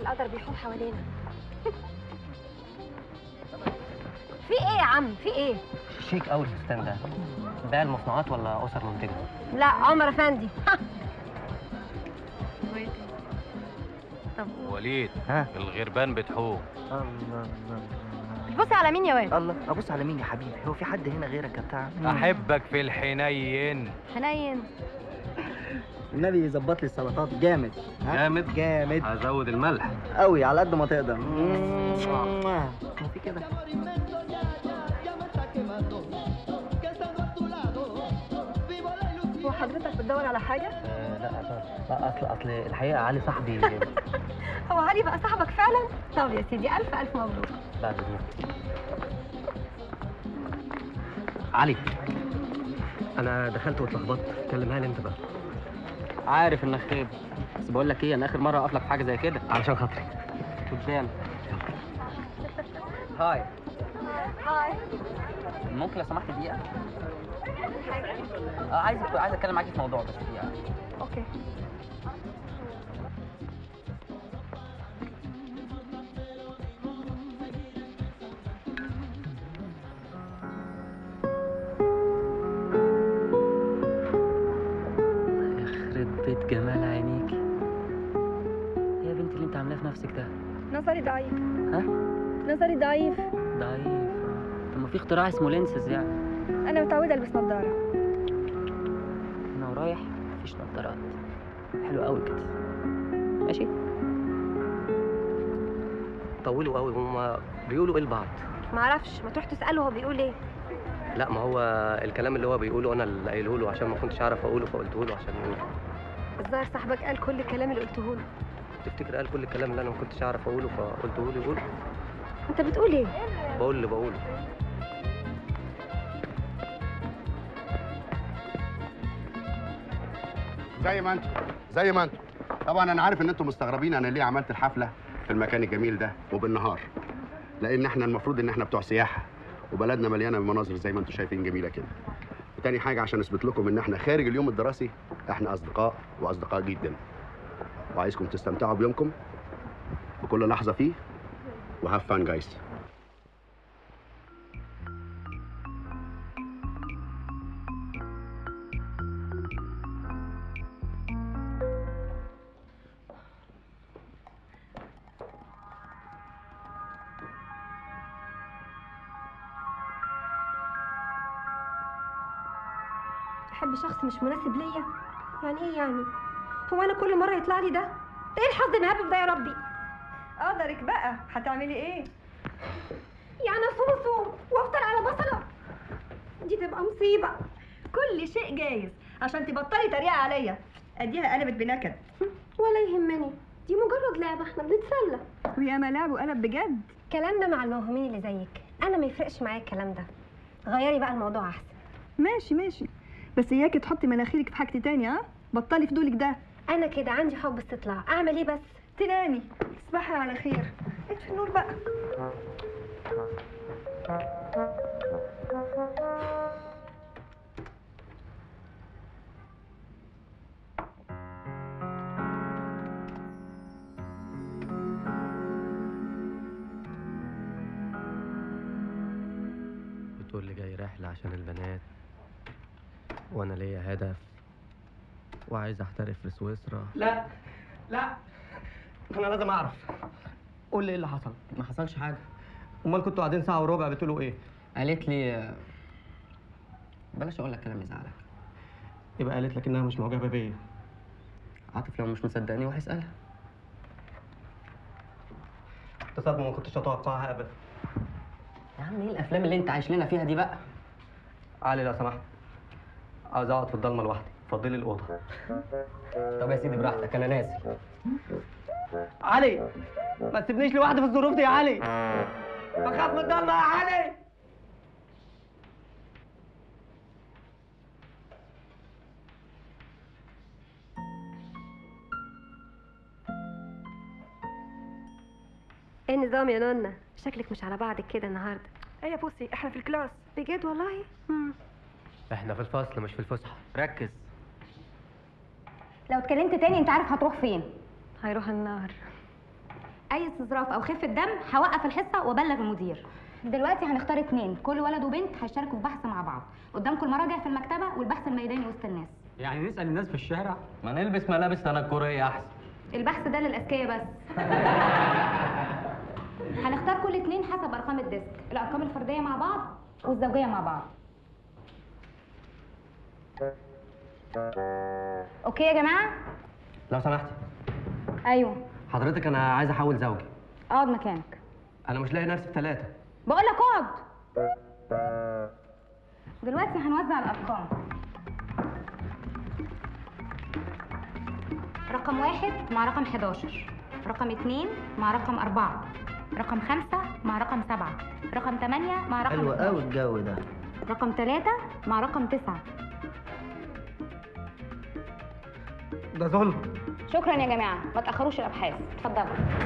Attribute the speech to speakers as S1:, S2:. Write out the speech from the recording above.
S1: القدر بيحوم حوالينا في ايه يا عم في ايه
S2: شيك قوي الفستان ده بيع المصنوعات ولا اسر منتجه
S1: لا عمر افندي
S3: وليد
S2: ها
S3: الغربان بتحوم
S2: الله الله
S1: بصي على مين يا واد
S2: الله ابص على مين يا حبيبي هو في حد هنا غيرك يا بتاع
S3: احبك في الحنين
S1: حنين
S2: النبي يظبط لي السلطات جامد ها؟
S3: جامد
S2: جامد
S3: هزود الملح
S2: قوي على قد ما تقدر هو في كده
S1: هو حضرتك بتدور على حاجه
S2: آه، لا لا، اصل اصل الحقيقه علي صاحبي
S1: هو علي بقى صاحبك فعلا طب يا سيدي الف الف مبروك
S2: بعد اذنك علي انا دخلت واتلخبطت كلمها لي انت بقى
S4: عارف انك خيب بس بقول لك ايه انا اخر مره اقف لك في حاجه زي كده
S2: علشان خاطري
S4: قدام هاي
S1: هاي
S4: ممكن لو سمحت دقيقه اه عايز عايز اتكلم معاكي في موضوع بس دقيقه
S1: اوكي
S4: يخرب بيت جمال عينيكي إيه يا بنتي اللي انت عاملاه في نفسك ده
S1: نظري ضعيف
S4: ها
S1: نظري ضعيف
S4: ضعيف طب ما في اختراع اسمه لينسز يعني
S1: انا متعوده البس نظاره
S4: انا ورايح مفيش نظارات حلو قوي كده ماشي
S2: طولوا قوي هما بيقولوا ايه لبعض
S1: معرفش ما تروح تساله هو بيقول ايه
S2: لا ما هو الكلام اللي هو بيقوله انا اللي قايله له عشان ما كنتش اعرف اقوله فقلته له عشان يقوله
S1: الظاهر صاحبك قال كل الكلام اللي قلته له
S2: تفتكر قال كل الكلام اللي انا ما كنتش اعرف اقوله فقلته له يقول
S1: انت بتقول ايه
S2: بقول اللي بقوله
S5: زي ما انتم زي ما انتم طبعا انا عارف ان انتم مستغربين انا ليه عملت الحفله في المكان الجميل ده وبالنهار لان احنا المفروض ان احنا بتوع سياحه وبلدنا مليانه بمناظر زي ما انتم شايفين جميله كده وتاني حاجه عشان اثبت لكم ان احنا خارج اليوم الدراسي احنا اصدقاء واصدقاء جدا وعايزكم تستمتعوا بيومكم بكل لحظه فيه وهاف فان جايز
S1: احب شخص مش مناسب ليا يعني ايه يعني هو انا كل مره يطلع لي ده ده ايه الحظ المهبب ده يا ربي
S6: قدرك بقى هتعملي ايه
S1: يعني اصوم اصوم وافطر على بصله دي تبقى مصيبه
S6: كل شيء جايز عشان تبطلي تريقه عليا اديها قلبت بنكد
S1: ولا يهمني دي مجرد لعبه احنا بنتسلى
S6: ويا ملاعب وقلب بجد
S1: الكلام ده مع الموهومين اللي زيك انا ما يفرقش معايا الكلام ده غيري بقى الموضوع احسن
S6: ماشي ماشي بس اياكي تحطي مناخيرك في حاجه تانية ها بطلي فضولك ده
S1: انا كده عندي حب استطلاع اعمل ايه بس
S6: تنامي تصبحي على خير اطفي النور بقى
S2: بتقول لي جاي رحله عشان البنات وانا ليا هدف وعايز احترف في سويسرا
S7: لا لا انا لازم اعرف قول لي ايه اللي حصل
S4: ما حصلش حاجه
S7: امال كنتوا قاعدين ساعه وربع بتقولوا ايه
S4: قالت لي بلاش اقول لك كلام يزعلك
S7: يبقى قالت لك انها مش معجبه بيا
S4: عاطف لو مش مصدقني روح اسالها
S7: ده صدمه ما كنتش اتوقعها ابدا
S4: يا عم ايه الافلام اللي انت عايش لنا فيها دي بقى
S7: علي لو سمحت عاوز اقعد في الضلمه لوحدي فضلي الاوضه
S4: طب يا سيدي براحتك انا نازل
S7: علي ما تسيبنيش لوحدي في الظروف دي يا علي بخاف من الضلمه يا علي
S1: ايه النظام يا نونا شكلك مش على بعضك كده النهارده
S6: ايه يا بوسي احنا في الكلاس
S1: بجد والله مم.
S2: احنا في الفصل مش في الفسحه
S4: ركز
S8: لو اتكلمت تاني انت عارف هتروح فين
S1: هيروح النار
S8: اي استظراف او خفه دم هوقف الحصه وابلغ المدير دلوقتي هنختار اتنين كل ولد وبنت هيشاركوا في بحث مع بعض قدامكم المراجع في المكتبه والبحث الميداني وسط الناس
S7: يعني نسال الناس في الشارع
S3: ما نلبس ملابس تنكرية أحسن
S8: البحث ده للاذكياء بس هنختار كل اتنين حسب ارقام الديسك الارقام الفرديه مع بعض والزوجيه مع بعض اوكي يا جماعه
S2: لو سمحتي
S8: ايوه
S2: حضرتك انا عايز احول زوجي
S8: اقعد مكانك
S2: انا مش لاقي نفسي في ثلاثه
S8: بقول لك اقعد دلوقتي هنوزع الارقام رقم واحد مع رقم 11 رقم اتنين مع رقم أربعة رقم خمسة مع رقم سبعة رقم تمانية مع رقم
S9: حلو
S8: 12.
S9: قوي الجو ده
S8: رقم تلاتة مع رقم تسعة
S7: ده ظلم
S8: شكرا يا جماعة ما تأخروش الأبحاث اتفضلوا